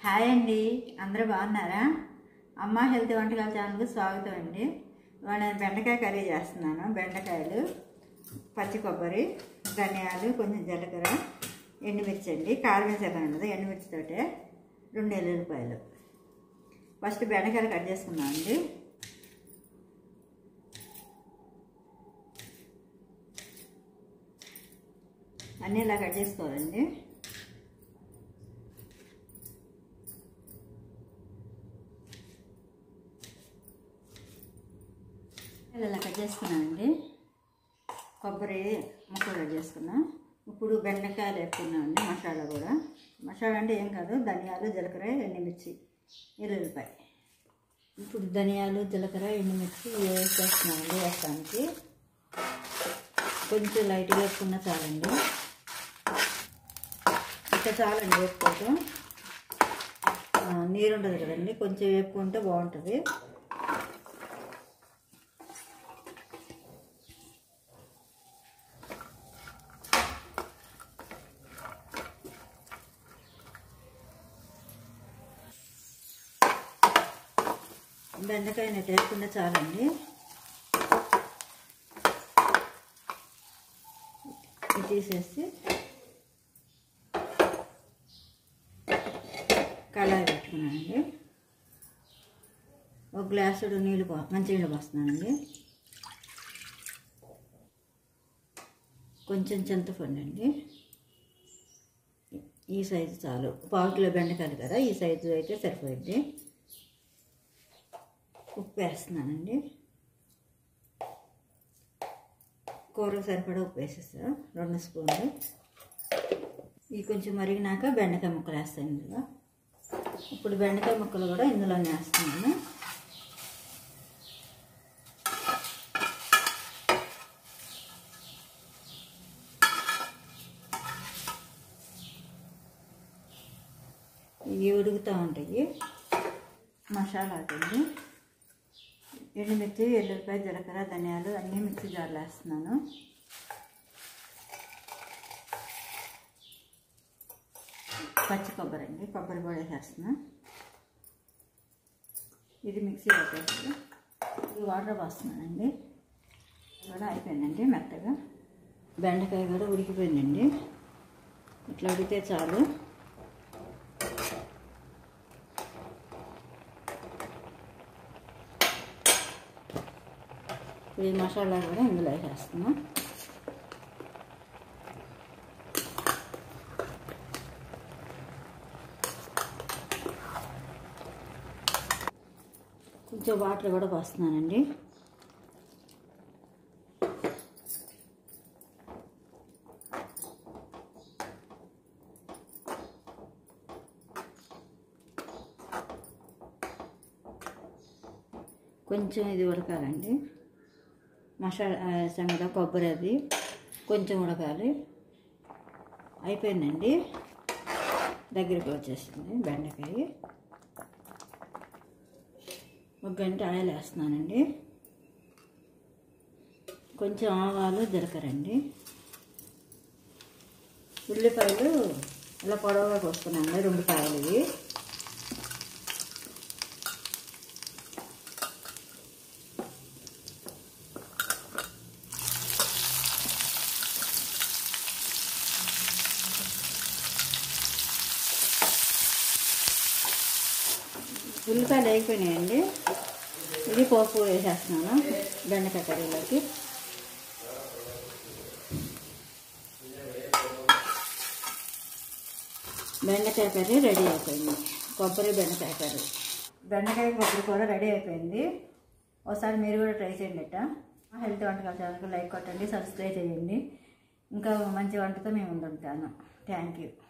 hi అండి అందరూ బాగున్నారా అమ్మ హెల్త్ వంటకాల ఛానల్కి స్వాగతం అండి ఇవాళ నేను బెండకాయ కర్రీ చేస్తున్నాను బెండకాయలు పచ్చి కొబ్బరి ధనియాలు కొంచెం జీలకర్ర ఎండుమిర్చి అండి కారం వేసాక ఉండదు ఎండుమిర్చితోటే రెండు ఎల్లుల్లిపాయలు ఫస్ట్ బెండకాయలు కట్ చేసుకున్నాం అండి అన్నీ ఇలా కట్ చేసుకోవాలండి ఇలా కట్ చేసుకున్నానండి కొబ్బరి ముక్కలు కట్ చేసుకున్నాం ఇప్పుడు బెండకాయలు వేసుకున్నామండి మసాలా కూడా మసాలా అంటే ఏం కాదు ధనియాలు జీలకర్ర ఎండుమిర్చి ఎల్లుల్లిపాయ ఇప్పుడు ధనియాలు జీలకర్ర ఎండుమిర్చి వేసేస్తున్నామండి వేస్తానికి కొంచెం లైట్గా వేసుకున్న చాలండి ఇంకా చాలండి వేసుకోవటం ఆ, నీరు ఉంటుంది కదండి కొంచెం వేపుకుంటే బాగుంటుంది బెండకాయ నెట్ వేసుకుంటే చాలండి ఇది తీసేసి కళాయి పెట్టుకున్నానండి ఒక గ్లాసుడు నీళ్ళు పో మంచి నీళ్ళు పోస్తున్నానండి కొంచెం చింతపండు అండి ఈ సైజు చాలు పావు కిలో బెండకాయలు కదా ఈ సైజు అయితే సరిపోయింది ఉప్పు వేస్తున్నానండి కూరకు సరిపడా ఉప్పు వేసేస్తా రెండు స్పూన్లు ఇవి కొంచెం మరిగినాక బెండకాయ ముక్కలు వేస్తాను ఇందులో ఇప్పుడు బెండకాయ ముక్కలు కూడా ఇందులోనే వేస్తున్నాను ఇవి ఉడుకుతూ ఉంటాయి మసాలా అండి ఎండుమిర్చి ఎల్లుల్లిపాయ జీలకర్ర ధనియాలు అన్నీ మిక్సీ జార్లో వేస్తున్నాను పచ్చి కొబ్బరి అండి కొబ్బరి కూడా వేసేస్తున్నా ఇది మిక్సీ పెట్టేసి ఇది వాటర్ పోస్తున్నానండి కూడా అయిపోయిందండి మెత్తగా బెండకాయ కూడా ఉడికిపోయిందండి ఇట్లా ఉడికితే చాలు ఈ మసాలా కూడా ఇందులో వేసేస్తున్నాం కొంచెం వాటర్ కూడా పోస్తున్నానండి కొంచెం ఇది ఉడకాలండి మసాలా వేసాం కదా కొబ్బరి అది కొంచెం ఉడకాలి అయిపోయిందండి దగ్గరికి వచ్చేసింది బెండకాయ ఒక గంట ఆయిల్ వేస్తున్నానండి కొంచెం ఆవాలు జీలకర్రండి ఉల్లిపాయలు ఇలా పొడవుగా కోసుకున్నాను రెండు కాయలు ఇవి ఉల్లిపాయలు వేగిపోయినాయండి ఇది పోపు వేసేస్తున్నాను బెండకాయ కర్రీలోకి బెండకాయ కర్రీ రెడీ అయిపోయింది కొబ్బరి బెండకాయ కర్రీ బెండకాయ కొబ్బరి కూర రెడీ అయిపోయింది ఒకసారి మీరు కూడా ట్రై చేయండి ఇట్ట హెల్త్ వంటకాల ఛానల్కి లైక్ కొట్టండి సబ్స్క్రైబ్ చేయండి ఇంకా మంచి వంటతో మేము ముందుంటాను థ్యాంక్ యూ